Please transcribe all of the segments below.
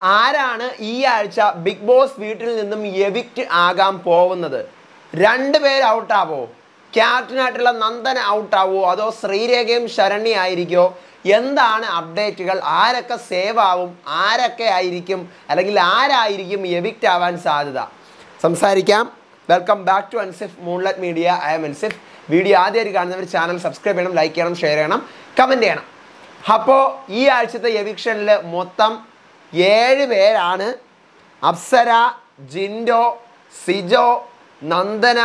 ആരാണ് ഈ ആഴ്ച ബിഗ് ബോസ് വീട്ടിൽ നിന്നും എവിക്റ്റ് ആകാൻ പോകുന്നത് രണ്ട് പേര് ഔട്ടാവോ ക്യാപ്റ്റനായിട്ടുള്ള നന്ദന ഔട്ടാവോ അതോ ശ്രീരേഖയും ശരണ്യ ആയിരിക്കോ എന്താണ് അപ്ഡേറ്റുകൾ ആരൊക്കെ സേവ് ആവും ആരൊക്കെ ആയിരിക്കും അല്ലെങ്കിൽ ആരായിരിക്കും എവിക്റ്റ് ആവാൻ സാധ്യത സംസാരിക്കാം welcome back to Ansif Moonlet media I'm Ansif video ആദ്യമായിട്ട് കാണുന്നവർ ചാനൽ സബ്സ്ക്രൈബ് ചെയ്യണം ലൈക്ക് ചെയ്യണം ഷെയർ ചെയ്യണം കമൻറ്റ് ചെയ്യണം അപ്പോൾ ഈ ആഴ്ചത്തെ എവിക്ഷനിൽ മൊത്തം ഏഴ് പേരാണ് അപ്സര ജിൻഡോ സിജോ നന്ദന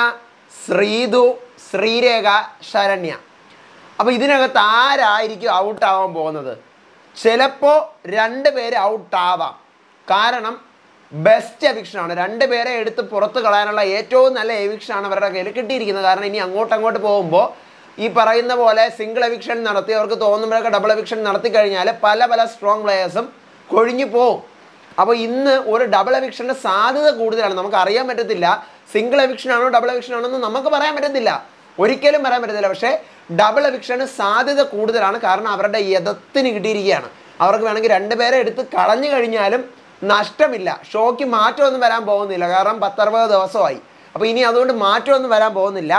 ശ്രീതു ശ്രീരേഖ ശരണ്യ അപ്പോൾ ഇതിനകത്ത് ആരായിരിക്കും ഔട്ടാവാൻ പോകുന്നത് ചിലപ്പോൾ രണ്ട് പേര് ഔട്ടാവാം കാരണം ബെസ്റ്റ് എവിക്ഷനാണ് രണ്ട് പേരെ എടുത്ത് പുറത്ത് കളയാനുള്ള ഏറ്റവും നല്ല എവിക്ഷനാണ് അവരുടെ കയ്യിൽ കിട്ടിയിരിക്കുന്നത് കാരണം ഇനി അങ്ങോട്ട് അങ്ങോട്ട് പോകുമ്പോൾ ഈ പറയുന്ന പോലെ സിംഗിൾ എവിക്ഷൻ നടത്തി അവർക്ക് തോന്നുമ്പോഴൊക്കെ ഡബിൾ എവിക്ഷൻ നടത്തി കഴിഞ്ഞാൽ പല പല സ്ട്രോങ് പ്ലെയേഴ്സും കൊഴിഞ്ഞു പോകും അപ്പോൾ ഇന്ന് ഒരു ഡബിൾ എവിക്ഷൻ്റെ സാധ്യത കൂടുതലാണ് നമുക്ക് അറിയാൻ പറ്റത്തില്ല സിംഗിൾ എവിക്ഷൻ ആണോ ഡബിൾ എവിക്ഷൻ ആണോ എന്ന് നമുക്ക് പറയാൻ പറ്റത്തില്ല ഒരിക്കലും പറയാൻ പറ്റത്തില്ല പക്ഷേ ഡബിൾ എവിക്ഷന് സാധ്യത കൂടുതലാണ് കാരണം അവരുടെ യഥത്തിന് കിട്ടിയിരിക്കുകയാണ് അവർക്ക് വേണമെങ്കിൽ രണ്ടുപേരെ എടുത്ത് കളഞ്ഞു കഴിഞ്ഞാലും നഷ്ടമില്ല ഷോയ്ക്ക് മാറ്റമൊന്നും വരാൻ പോകുന്നില്ല കാരണം പത്തറുപത് ദിവസമായി അപ്പോൾ ഇനി അതുകൊണ്ട് മാറ്റമൊന്നും വരാൻ പോകുന്നില്ല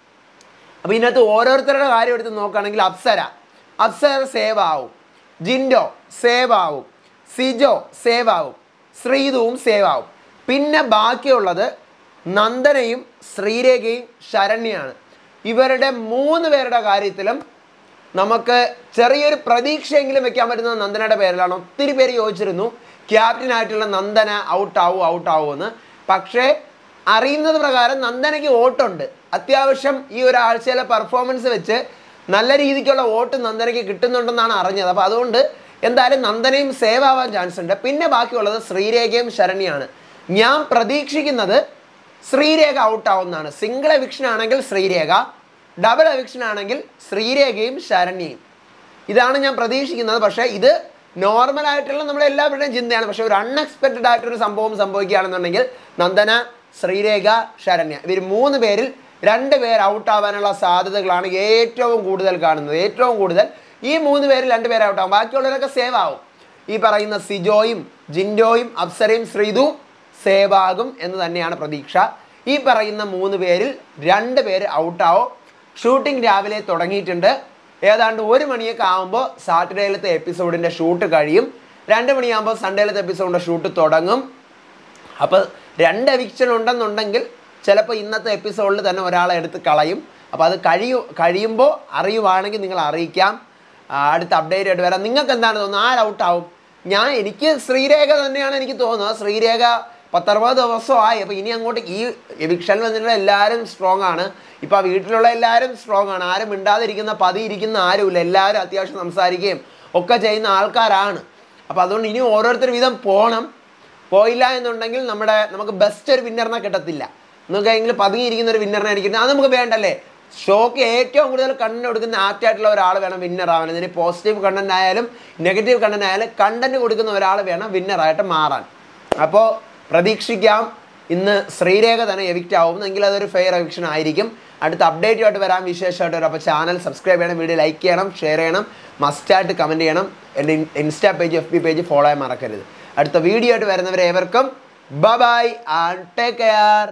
അപ്പോൾ ഇതിനകത്ത് ഓരോരുത്തരുടെ കാര്യം എടുത്ത് നോക്കുകയാണെങ്കിൽ അപ്സര അപ്സര സേവ് ആവും ജിൻഡോ സേവ് ആവും സിജോ സേവ് ആവും ശ്രീതുവും സേവ് ആവും പിന്നെ ബാക്കിയുള്ളത് നന്ദനയും ശ്രീരേഖയും ശരണ്യാണ് ഇവരുടെ മൂന്ന് പേരുടെ കാര്യത്തിലും നമുക്ക് ചെറിയൊരു പ്രതീക്ഷയെങ്കിലും വെക്കാൻ പറ്റുന്നത് നന്ദനയുടെ പേരിലാണ് ഒത്തിരി പേര് ചോദിച്ചിരുന്നു ക്യാപ്റ്റനായിട്ടുള്ള നന്ദന ഔട്ടാവൂ ഔട്ടാവൂ പക്ഷേ അറിയുന്നത് പ്രകാരം നന്ദനയ്ക്ക് വോട്ടുണ്ട് അത്യാവശ്യം ഈ ഒരാഴ്ചയിലെ പെർഫോമൻസ് വെച്ച് നല്ല രീതിക്കുള്ള വോട്ട് നന്ദനയ്ക്ക് കിട്ടുന്നുണ്ടെന്നാണ് അറിഞ്ഞത് അപ്പോൾ അതുകൊണ്ട് എന്തായാലും നന്ദനയും സേവ് ആവാൻ ചാൻസ് ഉണ്ട് പിന്നെ ബാക്കിയുള്ളത് ശ്രീരേഖയും ശരണ്യാണ് ഞാൻ പ്രതീക്ഷിക്കുന്നത് ശ്രീരേഖ ഔട്ടാവുന്നതാണ് സിംഗിൾ എവിക്ഷൻ ആണെങ്കിൽ ശ്രീരേഖ ഡബിൾ എവിക്ഷൻ ആണെങ്കിൽ ശ്രീരേഖയും ശരണ്യയും ഇതാണ് ഞാൻ പ്രതീക്ഷിക്കുന്നത് പക്ഷേ ഇത് നോർമൽ ആയിട്ടുള്ള നമ്മുടെ എല്ലാവരുടെയും ചിന്തയാണ് പക്ഷേ ഒരു അൺഎക്സ്പെക്റ്റഡ് ആയിട്ടൊരു സംഭവം സംഭവിക്കുകയാണെന്നുണ്ടെങ്കിൽ നന്ദന ശ്രീരേഖ ശരണ്യ ഇവർ മൂന്ന് പേരിൽ രണ്ട് പേർ ഔട്ടാവാനുള്ള സാധ്യതകളാണ് ഏറ്റവും കൂടുതൽ കാണുന്നത് ഏറ്റവും കൂടുതൽ ഈ മൂന്ന് പേരിൽ രണ്ട് പേർ ഔട്ടാവും ബാക്കിയുള്ളവരൊക്കെ സേവ് ആവും ഈ പറയുന്ന സിജോയും ജിൻഡോയും അപ്സരയും ശ്രീതുവും സേവ് ആകും എന്ന് തന്നെയാണ് പ്രതീക്ഷ ഈ പറയുന്ന മൂന്ന് പേരിൽ രണ്ട് പേര് ഔട്ടാവും ഷൂട്ടിംഗ് രാവിലെ തുടങ്ങിയിട്ടുണ്ട് ഏതാണ്ട് ഒരു മണിയൊക്കെ ആകുമ്പോൾ സാറ്റർഡേയിലത്തെ എപ്പിസോഡിൻ്റെ ഷൂട്ട് കഴിയും രണ്ട് മണിയാകുമ്പോൾ സൺഡേയിലത്തെ എപ്പിസോഡിൻ്റെ ഷൂട്ട് തുടങ്ങും അപ്പോൾ രണ്ട് എവിക്ഷൻ ഉണ്ടെന്നുണ്ടെങ്കിൽ ചിലപ്പോൾ ഇന്നത്തെ എപ്പിസോഡിൽ തന്നെ ഒരാളെ എടുത്ത് കളയും അപ്പോൾ അത് കഴിയു കഴിയുമ്പോൾ അറിയുവാണെങ്കിൽ നിങ്ങൾ അറിയിക്കാം ആ, അടുത്ത അപ്ഡേറ്റ് ആയിട്ട് വരാം നിങ്ങൾക്ക് എന്താണ് തോന്നുന്നത് ആര് ഔട്ടാവും ഞാൻ എനിക്ക് ശ്രീരേഖ തന്നെയാണ് എനിക്ക് തോന്നുന്നത് ശ്രീരേഖ പത്തറുപത് ദിവസമായി അപ്പോൾ ഇനി അങ്ങോട്ട് ഈ എവിക്ഷനിൽ വന്നിട്ടുള്ള എല്ലാവരും സ്ട്രോങ് ആണ് ഇപ്പോൾ ആ വീട്ടിലുള്ള എല്ലാവരും സ്ട്രോങ് ആണ് ആരും മിണ്ടാതിരിക്കുന്ന പതി ഇരിക്കുന്ന ആരുമില്ല എല്ലാവരും അത്യാവശ്യം സംസാരിക്കുകയും ഒക്കെ ചെയ്യുന്ന ആൾക്കാരാണ് അപ്പോൾ അതുകൊണ്ട് ഇനി ഓരോരുത്തർ വീതം പോകണം പോയില്ല എന്നുണ്ടെങ്കിൽ നമ്മുടെ നമുക്ക് ബെസ്റ്റ് ഒരു വിന്നറിനെ കിട്ടത്തില്ല നമുക്കെങ്കിലും പതുങ്ങിയിരിക്കുന്ന ഒരു വിന്നറിനെ ആയിരിക്കും അത് നമുക്ക് വേണ്ടല്ലേ ഷോക്ക് ഏറ്റവും കൂടുതൽ കണ്ടന്റ് കൊടുക്കുന്ന ആപ്റ്റ് ആയിട്ടുള്ള ഒരാൾ വേണം വിന്നർ ആവാൻ ഇതിന് പോസിറ്റീവ് കണ്ടന്റ് ആയാലും നെഗറ്റീവ് കണ്ടന്റ് ആയാലും കണ്ടന്റ് കൊടുക്കുന്ന ഒരാൾ വേണം വിന്നറായിട്ട് മാറാൻ അപ്പോൾ പ്രതീക്ഷിക്കാം ഇന്ന് ശ്രീരേഖ തന്നെ എവിക്റ്റ് ആവും എങ്കിൽ അതൊരു ഫെയർ എവിക്ഷൻ ആയിരിക്കും അടുത്ത അപ്ഡേറ്റുമായിട്ട് വരാൻ വിശേഷമായിട്ട് വരാം അപ്പോൾ ചാനൽ സബ്സ്ക്രൈബ് ചെയ്യണം വീഡിയോ ലൈക്ക് ചെയ്യണം ഷെയർ ചെയ്യണം മസ്റ്റായിട്ട് കമൻറ്റ് ചെയ്യണം എൻ്റെ Insta page F B page follow ചെയ്യാൻ മറക്കരുത് അടുത്ത വീഡിയോ ആയിട്ട് വരുന്നവരെ ഏവർക്കും ബൈ ആൻഡ് ടേക്ക് കെയർ